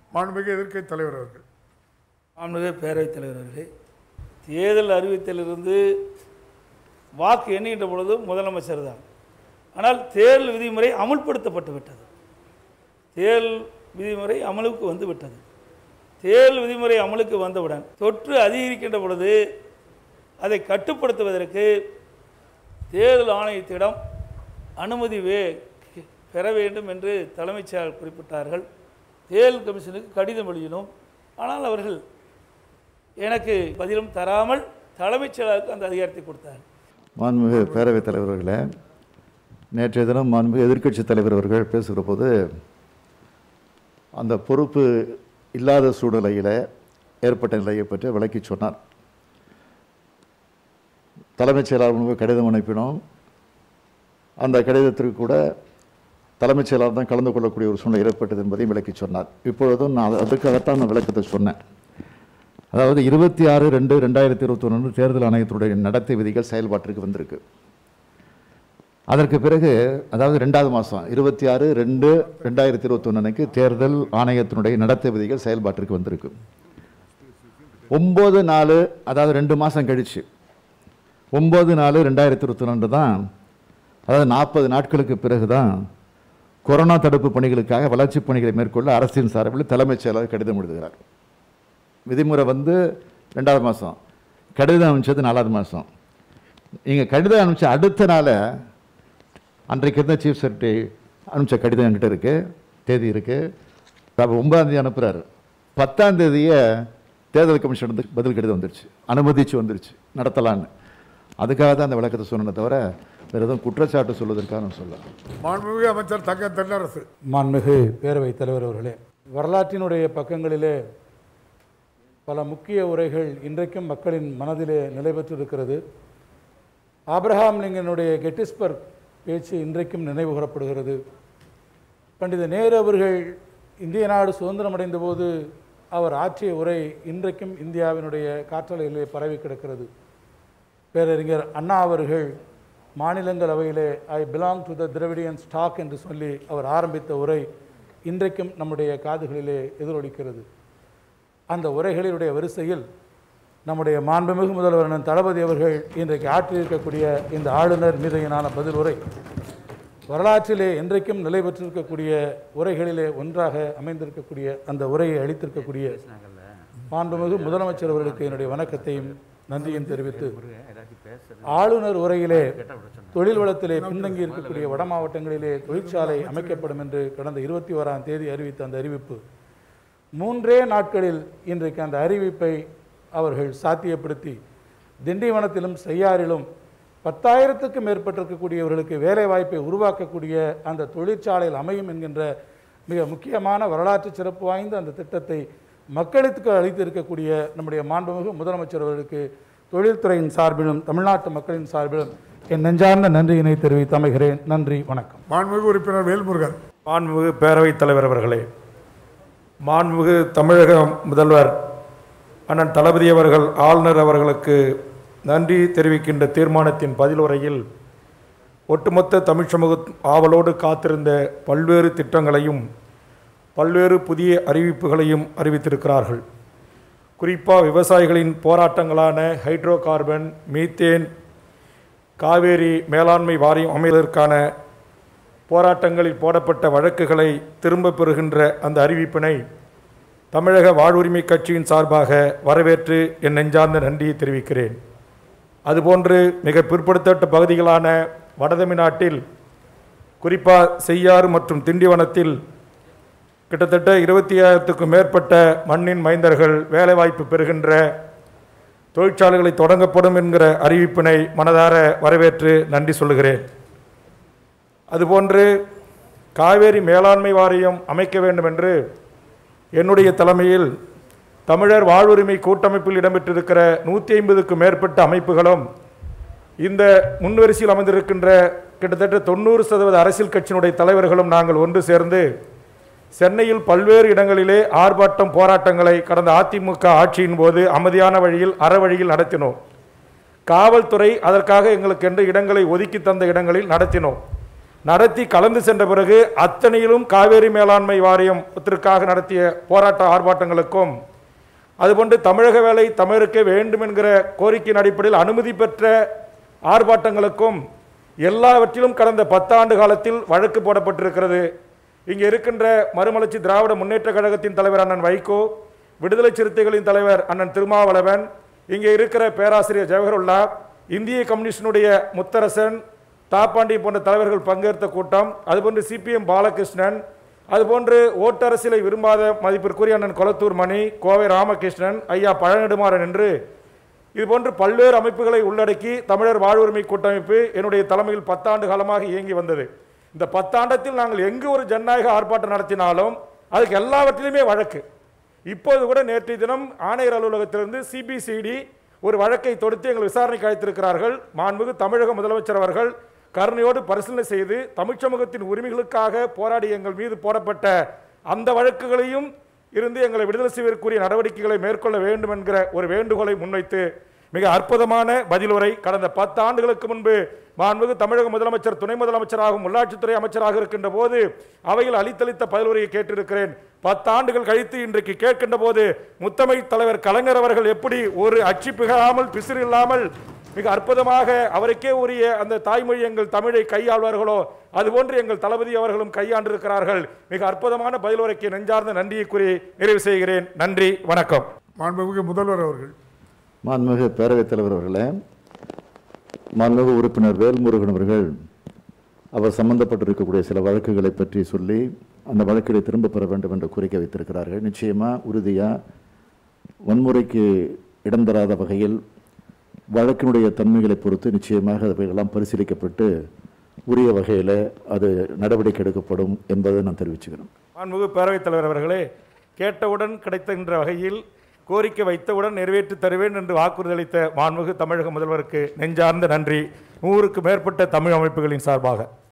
மாண்புமிகு எதிர்க்கட்சி தலைவர் அவர்கள் மாண்புமிகு பேரவைத் தலைவர் அவர்களே தேர்தல் அறிவித்திலிருந்து வாக்கு எண்ணுகின்ற பொழுது முதலமைச்சர் தான் ஆனால் தேர்தல் விதிமுறை அமுல்படுத்தப்பட்டு விட்டது தேர்தல் விதிமுறை அமலுக்கு வந்து விட்டது தேர்தல் விதிமுறை அமலுக்கு வந்தவுடன் தொற்று அதிகரிக்கின்ற பொழுது அதை கட்டுப்படுத்துவதற்கு தேர்தல் ஆணையத்திடம் அனுமதி வே பெற வேண்டும் என்று தலைமைச் செயலர் குறிப்பிட்டார்கள் தேர்தல் கமிஷனுக்கு கடிதம் எழுதினோம் ஆனால் அவர்கள் எனக்கு பதிலும் தராமல் தலைமைச் செயலருக்கு அந்த அதிகாரத்தை கொடுத்தார் மாண்புமிகு பேரவைத் தலைவர்களே நேற்றைய தினம் மாண்புமிகு எதிர்க்கட்சி தலைவர் அவர்கள் பேசுகிற போது அந்த பொறுப்பு இல்லாத சூழ்நிலையில் ஏற்பட்ட நிலையை பற்றி விளக்கி சொன்னார் தலைமைச் செயலாளர் முன்பு கடிதம் அனுப்பினோம் அந்த கடிதத்திற்கு கூட தலைமைச் செயலாளர் தான் கலந்து கொள்ளக்கூடிய ஒரு சூழ்நிலை ஏற்பட்டது என்பதையும் விளக்கி சொன்னார் இப்பொழுதும் நான் அதுக்காகத்தான் அந்த விளக்கத்தை சொன்னேன் அதாவது இருபத்தி ஆறு ரெண்டு ரெண்டாயிரத்தி இருபத்தொன்று தேர்தல் ஆணையத்தினுடைய நடத்தை விதிகள் செயல்பாட்டிற்கு வந்திருக்கு அதற்கு பிறகு அதாவது ரெண்டாவது மாதம் இருபத்தி ஆறு ரெண்டு ரெண்டாயிரத்தி இருபத்தொன்று அன்னைக்கு தேர்தல் ஆணையத்தினுடைய நடத்தை விதிகள் செயல்பாட்டிற்கு வந்திருக்கு ஒம்பது நாலு அதாவது ரெண்டு மாதம் கழிச்சு ஒம்பது நாலு ரெண்டாயிரத்தி இருபத்தி தான் அதாவது நாற்பது நாட்களுக்கு பிறகு தான் கொரோனா தடுப்பு பணிகளுக்காக வளர்ச்சிப் பணிகளை மேற்கொள்ள அரசின் சார்பில் தலைமைச் செயலாளர் கடிதம் எழுதுகிறார் விதிமுறை வந்து ரெண்டாவது மாதம் கடிதம் அனுப்பிச்சது நாலாவது மாதம் நீங்கள் கடிதம் அனுப்பிச்ச அடுத்த நாள் அன்றைக்கு இருந்த சீஃப் செக்ரட்டரி அனுப்பிச்ச கடிதம் என்கிட்ட இருக்குது தேதி இருக்குது அப்போ ஒன்பதாம் தேதி அனுப்புகிறாரு பத்தாம் தேதியே தேர்தல் கமிஷன் வந்து பதில் கடிதம் வந்துருச்சு அனுமதிச்சு வந்துருச்சு நடத்தலான்னு அதுக்காக தான் அந்த விளக்கத்தை சொன்னேனே தவிர வேறு எதுவும் குற்றச்சாட்டு சொல்வதற்காக நான் சொல்ல மாண்புமிகு அமைச்சர் தங்க தென்னரசு மாண்புமிகு பேரவைத் தலைவர் அவர்களே வரலாற்றினுடைய பக்கங்களிலே பல முக்கிய உரைகள் இன்றைக்கும் மக்களின் மனதிலே நிலை பெற்றிருக்கிறது ஆபிரஹாம் லிங்கனுடைய கெட்டிஸ்பர்க் பேச்சு இன்றைக்கும் நினைவு கூறப்படுகிறது பண்டித நேரு அவர்கள் இந்திய நாடு சுதந்திரம் அடைந்த போது அவர் ஆற்றிய உரை இன்றைக்கும் இந்தியாவினுடைய காற்றலையிலே பரவி கிடக்கிறது பேரறிஞர் அண்ணா அவர்கள் மாநிலங்களவையிலே I belong to the Dravidian stock என்று சொல்லி அவர் ஆரம்பித்த உரை இன்றைக்கும் நம்முடைய காதுகளிலே எதிரொலிக்கிறது அந்த உரைகளினுடைய வரிசையில் நம்முடைய மாண்புமிகு முதல்வர் அண்ணன் தளபதி அவர்கள் இன்றைக்கு ஆற்றியிருக்கக்கூடிய இந்த ஆளுநர் மீதையினான பதில் உரை வரலாற்றிலே என்றைக்கும் நிலை பெற்றிருக்கக்கூடிய உரைகளிலே ஒன்றாக அமைந்திருக்கக்கூடிய அந்த உரையை அளித்திருக்கக்கூடிய மாண்புமிகு முதலமைச்சர் அவர்களுக்கு என்னுடைய வணக்கத்தையும் நன்றியும் தெரிவித்து ஆளுநர் உரையிலே தொழில் வளத்திலே பின்தங்கி இருக்கக்கூடிய வட மாவட்டங்களிலே தொழிற்சாலை அமைக்கப்படும் என்று கடந்த இருபத்தி ஓராம் தேதி அறிவித்த அந்த அறிவிப்பு மூன்றே நாட்களில் இன்றைக்கு அந்த அறிவிப்பை அவர்கள் சாத்தியப்படுத்தி திண்டிவனத்திலும் செய்யாறிலும் பத்தாயிரத்துக்கும் மேற்பட்டிருக்கக்கூடியவர்களுக்கு வேலை வாய்ப்பை உருவாக்கக்கூடிய அந்த தொழிற்சாலையில் அமையும் என்கின்ற மிக முக்கியமான வரலாற்று சிறப்பு வாய்ந்த அந்த திட்டத்தை மக்களுக்கு அளித்திருக்கக்கூடிய நம்முடைய மாண்புமிகு முதலமைச்சர் அவர்களுக்கு தொழில்துறையின் சார்பிலும் தமிழ்நாட்டு மக்களின் சார்பிலும் என் நெஞ்சார்ந்த நன்றியினை தெரிவித்து அமைகிறேன் நன்றி வணக்கம் மாண்புமிகு உறுப்பினர் வேல்முருகன் மாண்புமிகு பேரவைத் தலைவர் அவர்களே மாண்புமிகு தமிழக முதல்வர் அண்ணன் தளபதி அவர்கள் ஆளுநர் அவர்களுக்கு நன்றி தெரிவிக்கின்ற தீர்மானத்தின் பதிலுரையில் ஒட்டுமொத்த தமிழ் சமூக ஆவலோடு காத்திருந்த பல்வேறு திட்டங்களையும் பல்வேறு புதிய அறிவிப்புகளையும் அறிவித்திருக்கிறார்கள் குறிப்பாக விவசாயிகளின் போராட்டங்களான ஹைட்ரோ கார்பன் மீத்தேன் காவேரி மேலாண்மை வாரியம் அமைவதற்கான போராட்டங்களில் போடப்பட்ட வழக்குகளை திரும்ப பெறுகின்ற அந்த அறிவிப்பினை தமிழக வாழ்வுரிமை கட்சியின் சார்பாக வரவேற்று என் நெஞ்சார்ந்த நன்றியை தெரிவிக்கிறேன் அதுபோன்று மிக பிற்படுத்தப்பட்ட பகுதிகளான வடதமிழ்நாட்டில் குறிப்பாக செய்யாறு மற்றும் திண்டிவனத்தில் கிட்டத்தட்ட இருபத்தி ஆயிரத்துக்கும் மேற்பட்ட மண்ணின் மைந்தர்கள் வேலைவாய்ப்பு பெறுகின்ற தொழிற்சாலைகளை தொடங்கப்படும் என்கிற அறிவிப்பினை மனதார வரவேற்று நன்றி சொல்லுகிறேன் அதுபோன்று காவேரி மேலாண்மை வாரியம் அமைக்க வேண்டும் என்று என்னுடைய தலைமையில் தமிழர் வாழ்வுரிமை கூட்டமைப்பில் இடம்பெற்றிருக்கிற நூற்றி ஐம்பதுக்கும் மேற்பட்ட அமைப்புகளும் இந்த முன்வரிசையில் அமைந்திருக்கின்ற கிட்டத்தட்ட தொண்ணூறு சதவீத அரசியல் கட்சியினுடைய தலைவர்களும் நாங்கள் ஒன்று சேர்ந்து சென்னையில் பல்வேறு இடங்களிலே ஆர்ப்பாட்டம் போராட்டங்களை கடந்த அதிமுக ஆட்சியின் போது அமைதியான வழியில் அற வழியில் நடத்தினோம் காவல்துறை அதற்காக எங்களுக்கு என்று இடங்களை ஒதுக்கி தந்த இடங்களில் நடத்தினோம் நடத்தி கலந்து சென்ற பிறகு அத்தனையிலும் காவேரி மேலாண்மை வாரியத்திற்காக நடத்திய போராட்ட ஆர்ப்பாட்டங்களுக்கும் அதுபோன்று தமிழக வேலை தமிழருக்கே வேண்டும் என்கிற கோரிக்கையின் அடிப்படையில் அனுமதி பெற்ற ஆர்ப்பாட்டங்களுக்கும் எல்லாவற்றிலும் கடந்த பத்தாண்டு காலத்தில் வழக்கு போடப்பட்டிருக்கிறது இங்கே இருக்கின்ற மறுமலர்ச்சி திராவிட முன்னேற்ற கழகத்தின் தலைவர் அண்ணன் வைகோ விடுதலை சிறுத்தைகளின் தலைவர் அண்ணன் திருமாவளவன் இங்கே இருக்கிற பேராசிரியர் ஜவஹருல்லா இந்திய கம்யூனிஸ்டினுடைய முத்தரசன் தாப்பாண்டி போன்ற தலைவர்கள் பங்கேற்ற கூட்டம் அதுபோன்று சிபிஎம் பாலகிருஷ்ணன் அதுபோன்று ஓட்டரசியலை விரும்பாத மதிப்பிற்குரிய அண்ணன் கொளத்தூர் மணி கோவை ராமகிருஷ்ணன் ஐயா பழநெடுமாறன் என்று இதுபோன்று பல்வேறு அமைப்புகளை உள்ளடக்கி தமிழர் வாழ்வுரிமை கூட்டமைப்பு என்னுடைய தலைமையில் பத்தாண்டு காலமாக இயங்கி வந்தது இந்த பத்தாண்டத்தில் நாங்கள் எங்கு ஒரு ஜனநாயக ஆர்ப்பாட்டம் நடத்தினாலும் அதுக்கு எல்லாவற்றிலுமே வழக்கு இப்போது கூட நேற்றைய தினம் ஆணையர் அலுவலகத்திலிருந்து சிபிசிடி ஒரு வழக்கை தொடுத்து எங்கள் விசாரணைக்கு அழைத்திருக்கிறார்கள் மாண்புமிகு தமிழக முதலமைச்சர் அவர்கள் கருணையோடு பரிசீலனை செய்து தமிழ்ச் சமூகத்தின் உரிமைகளுக்காக போராடி எங்கள் மீது போடப்பட்ட அந்த வழக்குகளையும் இருந்து எங்களை விடுதலை செய்வதற்குரிய நடவடிக்கைகளை மேற்கொள்ள வேண்டும் என்கிற ஒரு வேண்டுகோளை முன்வைத்து மிக அற்புதமான பதிலுரை கடந்த பத்து ஆண்டுகளுக்கு முன்பு மாண்புமிகு தமிழக முதலமைச்சர் துணை முதலமைச்சராகவும் உள்ளாட்சித்துறை அமைச்சராக இருக்கின்ற போது அவையில் அளித்தளித்த பதிலுரையை கேட்டிருக்கிறேன் பத்தாண்டுகள் கழித்து இன்றைக்கு கேட்கின்ற போது முத்தமிழ் தலைவர் கலைஞர் அவர்கள் எப்படி ஒரு அச்சு பிகாமல் பிசிறு இல்லாமல் மிக அற்புதமாக அவருக்கே உரிய அந்த தாய்மொழி எங்கள் தமிழை கையாள்வார்களோ அதுபோன்று எங்கள் தளபதி அவர்களும் கையாண்டிருக்கிறார்கள் மிக அற்புதமான பதிலுரைக்கு நெஞ்சார்ந்த நன்றியை கூறி நிறைவு செய்கிறேன் நன்றி வணக்கம் மாண்புமிகு முதல்வர் அவர்கள் மாண்புமிகு பேரவைத் தலைவர் அவர்களே மாண்புமிகு உறுப்பினர் வேல்முருகன் அவர்கள் அவர் சம்பந்தப்பட்டிருக்கக்கூடிய சில வழக்குகளை பற்றி சொல்லி அந்த வழக்குகளை திரும்ப பெற வேண்டும் என்று கோரிக்கை வைத்திருக்கிறார்கள் நிச்சயமாக உறுதியாக வன்முறைக்கு இடம் தராத வகையில் வழக்கினுடைய தன்மைகளை பொறுத்து நிச்சயமாக அவைகளெல்லாம் பரிசீலிக்கப்பட்டு உரிய வகையில் அது நடவடிக்கை எடுக்கப்படும் என்பதை நான் தெரிவிச்சுக்கிறேன் மாண்புமிகு பேரவைத் தலைவர் அவர்களே கேட்டவுடன் கிடைக்கின்ற வகையில் கோரிக்கை வைத்தவுடன் நிறைவேற்றி தருவேன் என்று வாக்குறுதி அளித்த மாண்புமிகு தமிழக முதல்வருக்கு நெஞ்சார்ந்த நன்றி நூறுக்கு மேற்பட்ட தமிழ் அமைப்புகளின் சார்பாக